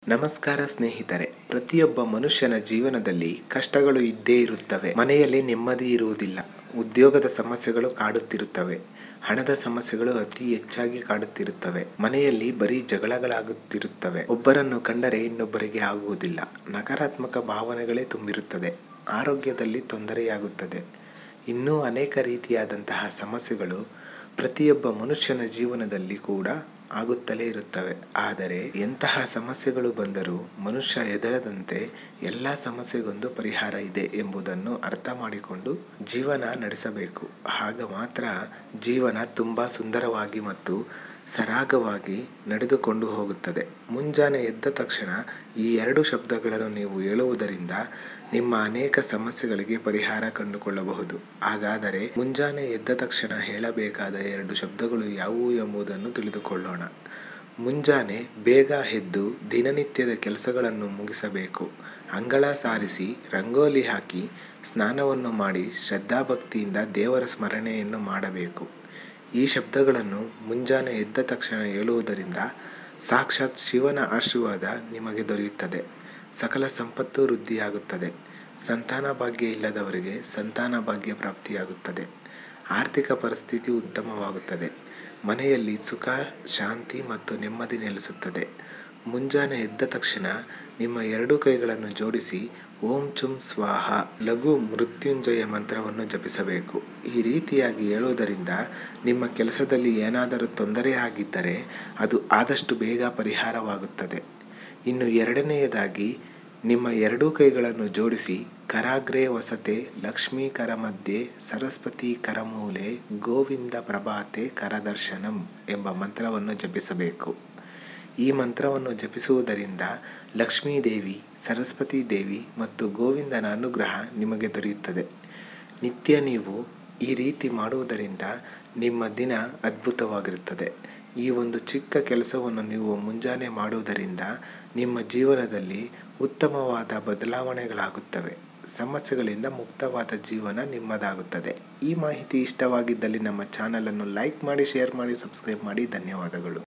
ನಮಸ್ಕಾರ ಸ್ನೇಹಿತರೆ ಪ್ರತಿಯೊಬ್ಬ ಮನುಷ್ಯನ ಜೀವನದಲ್ಲಿ ಕಷ್ಟಗಳು ಇದ್ದೇ ಇರುತ್ತವೆ ಮನೆಯಲ್ಲಿ ನೆಮ್ಮದಿ ಇರುವುದಿಲ್ಲ ಉದ್ಯೋಗದ ಸಮಸ್ಯೆಗಳು ಕಾಡುತ್ತಿರುತ್ತವೆ ಹಣದ ಸಮಸ್ಯೆಗಳು ಅತಿ ಹೆಚ್ಚಾಗಿ ಕಾಡುತ್ತಿರುತ್ತವೆ ಮನೆಯಲ್ಲಿ ಬರೀ ಜಗಳಗಳಾಗುತ್ತಿರುತ್ತವೆ ಒಬ್ಬರನ್ನು ಕಂಡರೆ ಇನ್ನೊಬ್ಬರಿಗೆ ಆಗುವುದಿಲ್ಲ ನಕಾರಾತ್ಮಕ ಭಾವನೆಗಳೇ ತುಂಬಿರುತ್ತದೆ ಆರೋಗ್ಯದಲ್ಲಿ ತೊಂದರೆಯಾಗುತ್ತದೆ ಇನ್ನೂ ಅನೇಕ ರೀತಿಯಾದಂತಹ ಸಮಸ್ಯೆಗಳು ಪ್ರತಿಯೊಬ್ಬ ಮನುಷ್ಯನ ಜೀವನದಲ್ಲಿ ಕೂಡ ಆಗುತ್ತಲೇ ಇರುತ್ತವೆ ಆದರೆ ಎಂತಹ ಸಮಸ್ಯೆಗಳು ಬಂದರೂ ಮನುಷ್ಯ ಹೆದರದಂತೆ ಎಲ್ಲ ಸಮಸ್ಯೆಗೊಂದು ಪರಿಹಾರ ಇದೆ ಎಂಬುದನ್ನು ಅರ್ಥ ಮಾಡಿಕೊಂಡು ಜೀವನ ನಡೆಸಬೇಕು ಆಗ ಮಾತ್ರ ಜೀವನ ತುಂಬ ಸುಂದರವಾಗಿ ಮತ್ತು ಸರಾಗವಾಗಿ ನಡೆದುಕೊಂಡು ಹೋಗುತ್ತದೆ ಮುಂಜಾನೆ ಎದ್ದ ತಕ್ಷಣ ಈ ಎರಡು ಶಬ್ದಗಳನ್ನು ನೀವು ಹೇಳುವುದರಿಂದ ನಿಮ್ಮ ಅನೇಕ ಸಮಸ್ಯೆಗಳಿಗೆ ಪರಿಹಾರ ಕಂಡುಕೊಳ್ಳಬಹುದು ಹಾಗಾದರೆ ಮುಂಜಾನೆ ಎದ್ದ ತಕ್ಷಣ ಹೇಳಬೇಕಾದ ಎರಡು ಶಬ್ದಗಳು ಯಾವುವು ಎಂಬುದನ್ನು ತಿಳಿದುಕೊಳ್ಳೋಣ ಮುಂಜಾನೆ ಬೇಗ ಎದ್ದು ದಿನನಿತ್ಯದ ಕೆಲಸಗಳನ್ನು ಮುಗಿಸಬೇಕು ಅಂಗಳ ಸಾರಿಸಿ ರಂಗೋಲಿ ಹಾಕಿ ಸ್ನಾನವನ್ನು ಮಾಡಿ ಶ್ರದ್ಧಾಭಕ್ತಿಯಿಂದ ದೇವರ ಸ್ಮರಣೆಯನ್ನು ಮಾಡಬೇಕು ಈ ಶಬ್ದಗಳನ್ನು ಮುಂಜಾನೆ ಎದ್ದ ತಕ್ಷಣ ಹೇಳುವುದರಿಂದ ಸಾಕ್ಷಾತ್ ಶಿವನ ಆಶೀರ್ವಾದ ನಿಮಗೆ ದೊರೆಯುತ್ತದೆ ಸಕಲ ಸಂಪತ್ತು ವೃದ್ಧಿಯಾಗುತ್ತದೆ ಸಂತಾನ ಭಾಗ್ಯ ಇಲ್ಲದವರಿಗೆ ಸಂತಾನ ಭಾಗ್ಯ ಪ್ರಾಪ್ತಿಯಾಗುತ್ತದೆ ಆರ್ಥಿಕ ಪರಿಸ್ಥಿತಿ ಉತ್ತಮವಾಗುತ್ತದೆ ಮನೆಯಲ್ಲಿ ಸುಖ ಶಾಂತಿ ಮತ್ತು ನೆಮ್ಮದಿ ನೆಲೆಸುತ್ತದೆ ಮುಂಜಾನೆ ಎದ್ದ ತಕ್ಷಣ ನಿಮ್ಮ ಎರಡೂ ಕೈಗಳನ್ನು ಜೋಡಿಸಿ ಓಂ ಚುಂ ಸ್ವಾಹ ಲಘು ಮೃತ್ಯುಂಜಯ ಮಂತ್ರವನ್ನು ಜಪಿಸಬೇಕು ಈ ರೀತಿಯಾಗಿ ಹೇಳುವುದರಿಂದ ನಿಮ್ಮ ಕೆಲಸದಲ್ಲಿ ಏನಾದರೂ ತೊಂದರೆ ಆಗಿದ್ದರೆ ಅದು ಆದಷ್ಟು ಬೇಗ ಪರಿಹಾರವಾಗುತ್ತದೆ ಇನ್ನು ಎರಡನೆಯದಾಗಿ ನಿಮ್ಮ ಎರಡೂ ಕೈಗಳನ್ನು ಜೋಡಿಸಿ ಕರಾಗ್ರೆ ವಸತೆ ಲಕ್ಷ್ಮೀ ಕರ ಮಧ್ಯೆ ಸರಸ್ವತಿ ಕರಮೂಲೆ ಗೋವಿಂದ ಪ್ರಭಾತೆ ಕರದರ್ಶನಂ ಎಂಬ ಮಂತ್ರವನ್ನು ಜಪಿಸಬೇಕು ಈ ಮಂತ್ರವನ್ನು ಜಪಿಸುವುದರಿಂದ ಲಕ್ಷ್ಮೀ ದೇವಿ ಸರಸ್ವತಿ ದೇವಿ ಮತ್ತು ಗೋವಿಂದನ ಅನುಗ್ರಹ ನಿಮಗೆ ದೊರೆಯುತ್ತದೆ ನಿತ್ಯ ನೀವು ಈ ರೀತಿ ಮಾಡುವುದರಿಂದ ನಿಮ್ಮ ದಿನ ಅದ್ಭುತವಾಗಿರುತ್ತದೆ ಈ ಒಂದು ಚಿಕ್ಕ ಕೆಲಸವನ್ನು ನೀವು ಮುಂಜಾನೆ ಮಾಡುವುದರಿಂದ ನಿಮ್ಮ ಜೀವನದಲ್ಲಿ ಉತ್ತಮವಾದ ಬದಲಾವಣೆಗಳಾಗುತ್ತವೆ ಸಮಸ್ಯೆಗಳಿಂದ ಮುಕ್ತವಾದ ಜೀವನ ನಿಮ್ಮದಾಗುತ್ತದೆ ಈ ಮಾಹಿತಿ ಇಷ್ಟವಾಗಿದ್ದಲ್ಲಿ ನಮ್ಮ ಚಾನಲನ್ನು ಲೈಕ್ ಮಾಡಿ ಶೇರ್ ಮಾಡಿ ಸಬ್ಸ್ಕ್ರೈಬ್ ಮಾಡಿ ಧನ್ಯವಾದಗಳು